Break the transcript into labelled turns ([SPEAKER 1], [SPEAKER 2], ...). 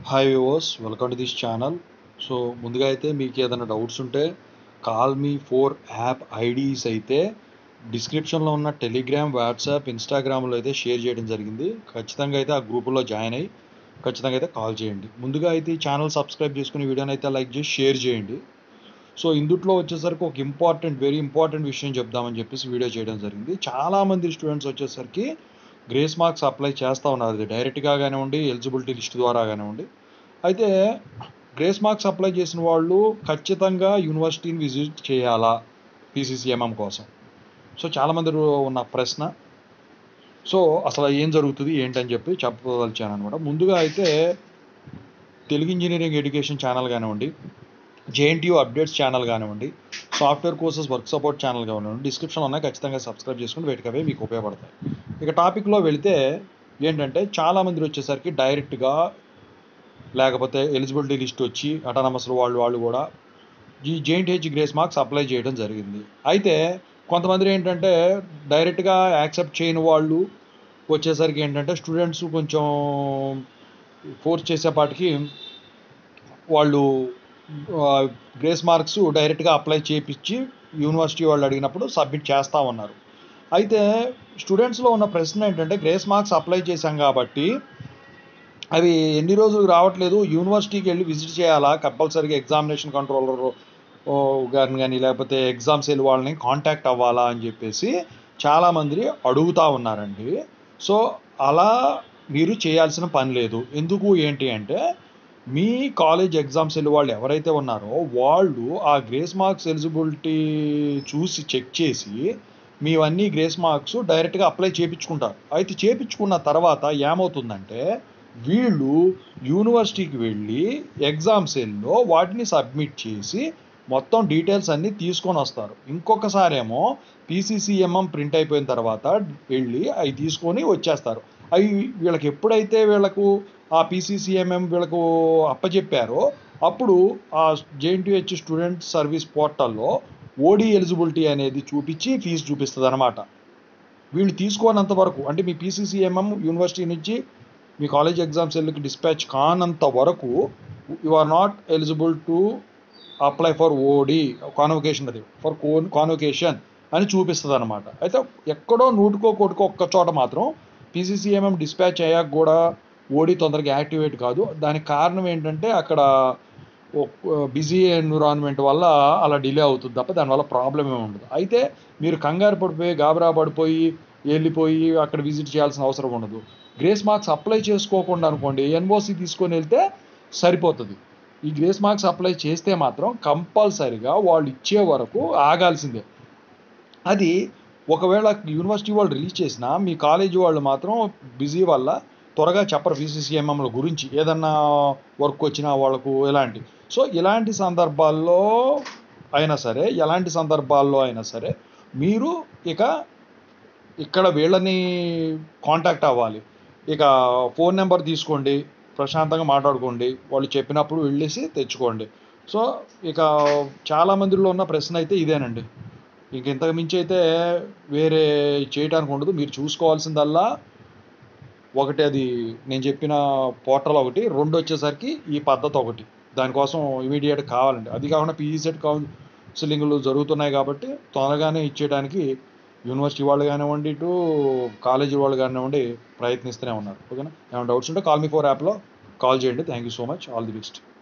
[SPEAKER 1] hi viewers welcome to this channel so ముందుగా అయితే మీకు ఏదైనా డౌట్స్ ఉంటే call me four app IDs అయితే డిస్క్రిప్షన్లో ఉన్న టెలిగ్రామ్ వాట్సాప్ ఇన్స్టాగ్రామ్లో అయితే షేర్ చేయడం జరిగింది ఖచ్చితంగా అయితే ఆ గ్రూపులో జాయిన్ అయ్యి ఖచ్చితంగా అయితే కాల్ చేయండి ముందుగా అయితే ఈ ఛానల్ సబ్స్క్రైబ్ చేసుకుని వీడియోని అయితే లైక్ చేసి షేర్ చేయండి సో ఇందుట్లో వచ్చేసరికి ఒక ఇంపార్టెంట్ వెరీ ఇంపార్టెంట్ విషయం చెప్దామని చెప్పేసి వీడియో చేయడం జరిగింది చాలామంది స్టూడెంట్స్ వచ్చేసరికి గ్రేస్ మార్క్స్ అప్లై చేస్తూ ఉన్నారు అది డైరెక్ట్గా కానివ్వండి ఎలిజిబిలిటీ లిస్ట్ ద్వారా కానివ్వండి అయితే గ్రేస్ మార్క్స్ అప్లై చేసిన వాళ్ళు ఖచ్చితంగా యూనివర్సిటీని విజిట్ చేయాలా పీసీసీఎంఎం కోసం సో చాలామంది ఉన్న ప్రశ్న సో అసలు ఏం జరుగుతుంది ఏంటని చెప్పి చెప్పదలిచాను అనమాట ముందుగా అయితే తెలుగు ఇంజనీరింగ్ ఎడ్యుకేషన్ ఛానల్ కానివ్వండి జేఎన్టీయూ అప్డేట్స్ ఛానల్ కానివ్వండి software courses work support channel కానివ్వండి డిస్క్రిప్షన్ ఉన్నాయి ఖచ్చితంగా సబ్స్క్రైబ్ చేసుకుని వీటికి అవే మీకు ఉపయోగపడతాయి ఇక టాపిక్లో వెళితే ఏంటంటే చాలామంది వచ్చేసరికి డైరెక్ట్గా లేకపోతే ఎలిజిబిలిటీ లిస్ట్ వచ్చి అటానమస్ వాళ్ళు వాళ్ళు కూడా ఈ జేఎన్టీహెచ్ గ్రేస్ మార్క్స్ అప్లై చేయడం జరిగింది అయితే కొంతమంది ఏంటంటే డైరెక్ట్గా యాక్సెప్ట్ చేయని వాళ్ళు వచ్చేసరికి ఏంటంటే స్టూడెంట్స్ కొంచెం ఫోర్స్ చేసేపాటికి వాళ్ళు గ్రేస్ మార్క్స్ డైరెక్ట్గా అప్లై చేయించి యూనివర్సిటీ వాళ్ళు అడిగినప్పుడు సబ్మిట్ చేస్తూ ఉన్నారు అయితే స్టూడెంట్స్లో ఉన్న ప్రశ్న ఏంటంటే గ్రేస్ మార్క్స్ అప్లై చేశాం కాబట్టి అవి ఎన్ని రోజులు రావట్లేదు యూనివర్సిటీకి వెళ్ళి విజిట్ చేయాలా కంపల్సరీగా ఎగ్జామినేషన్ కంట్రోలర్ గారిని కానీ లేకపోతే ఎగ్జామ్స్ వెళ్ళి వాళ్ళని కాంటాక్ట్ అవ్వాలా అని చెప్పేసి చాలామంది అడుగుతూ ఉన్నారండి సో అలా మీరు చేయాల్సిన పని లేదు ఎందుకు ఏంటి అంటే మీ కాలేజ్ ఎగ్జామ్స్ వెళ్ళి వాళ్ళు ఎవరైతే ఉన్నారో వాళ్ళు ఆ గ్రేస్ మార్క్స్ ఎలిజిబిలిటీ చూసి చెక్ చేసి మీవన్నీ గ్రేస్ మార్క్స్ డైరెక్ట్గా అప్లై చేయించుకుంటారు అయితే చేయించుకున్న తర్వాత ఏమవుతుందంటే వీళ్ళు యూనివర్సిటీకి వెళ్ళి ఎగ్జామ్ సెల్లో వాటిని సబ్మిట్ చేసి మొత్తం డీటెయిల్స్ అన్నీ తీసుకొని వస్తారు ఇంకొకసారి ఏమో పీసీసీఎంఎం ప్రింట్ అయిపోయిన తర్వాత వెళ్ళి అవి తీసుకొని వచ్చేస్తారు అవి వీళ్ళకి ఎప్పుడైతే వీళ్ళకు ఆ పీసీసీఎంఎం వీళ్ళకు అప్పచెప్పారో అప్పుడు ఆ జేఎన్టీహెచ్ స్టూడెంట్ సర్వీస్ పోర్టల్లో ఓడి ఎలిజిబిలిటీ అనేది చూపించి ఫీజు చూపిస్తుంది అనమాట వీళ్ళు తీసుకోనంత వరకు అంటే మీ పీసీసీఎంఎం యూనివర్సిటీ నుంచి మీ కాలేజ్ ఎగ్జామ్స్ వెళ్ళి డిస్పాచ్ కానంత వరకు you are not eligible to apply for OD convocation అది ఫర్ కోన్ కాన్వకేషన్ అని చూపిస్తుంది అనమాట అయితే ఎక్కడో నూటుకో కొట్టుకో ఒక్క చోట మాత్రం పీసీసీఎంఎం డిస్పాచ్ అయ్యాక కూడా ఓడి తొందరగా యాక్టివేట్ కాదు దానికి కారణం ఏంటంటే అక్కడ బిజీ ఎన్విరాన్మెంట్ వల్ల అలా డిలే అవుతుంది తప్ప దానివల్ల ప్రాబ్లం ఏమి ఉండదు అయితే మీరు కంగారు పడిపోయి గాబరా పడిపోయి వెళ్ళిపోయి అక్కడ విజిట్ చేయాల్సిన అవసరం ఉండదు గ్రేస్ మార్క్స్ అప్లై చేసుకోకుండా అనుకోండి ఎన్ఓసి తీసుకొని వెళ్తే సరిపోతుంది ఈ గ్రేస్ మార్క్స్ అప్లై చేస్తే మాత్రం కంపల్సరిగా వాళ్ళు ఇచ్చే వరకు ఆగాల్సిందే అది ఒకవేళ యూనివర్సిటీ వాళ్ళు రిలీజ్ చేసినా మీ కాలేజీ వాళ్ళు మాత్రం బిజీ వల్ల త్వరగా చెప్పరు పీసీసీఎంఎంల గురించి ఏదన్నా వర్క్ వచ్చినా వాళ్ళకు ఎలాంటి సో ఇలాంటి సందర్భాల్లో అయినా సరే ఎలాంటి సందర్భాల్లో అయినా సరే మీరు ఇక ఇక్కడ వీళ్ళని కాంటాక్ట్ అవ్వాలి ఇక ఫోన్ నెంబర్ తీసుకోండి ప్రశాంతంగా మాట్లాడుకోండి వాళ్ళు చెప్పినప్పుడు వెళ్ళేసి తెచ్చుకోండి సో ఇక చాలా మందిలో ఉన్న ప్రశ్న అయితే ఇదేనండి ఇంక ఇంతకు మించి అయితే వేరే చేయడానికి ఉండదు మీరు చూసుకోవాల్సిందల్లా ఒకటి అది నేను చెప్పిన పోర్టల్ ఒకటి రెండు వచ్చేసరికి ఈ పద్ధతి ఒకటి దానికోసం ఇమీడియట్ కావాలండి అది కాకుండా పీజీసెట్ కౌన్సిలింగ్లు జరుగుతున్నాయి కాబట్టి తొందరగానే ఇచ్చేయడానికి యూనివర్సిటీ వాళ్ళు కానివ్వండి ఇటు కాలేజీ వాళ్ళు కానివ్వండి ప్రయత్నిస్తూనే ఉన్నారు ఓకేనా ఏమైనా డౌట్స్ ఉంటే కాల్ మీ ఫోర్ యాప్లో కాల్ చేయండి thank you so much all the best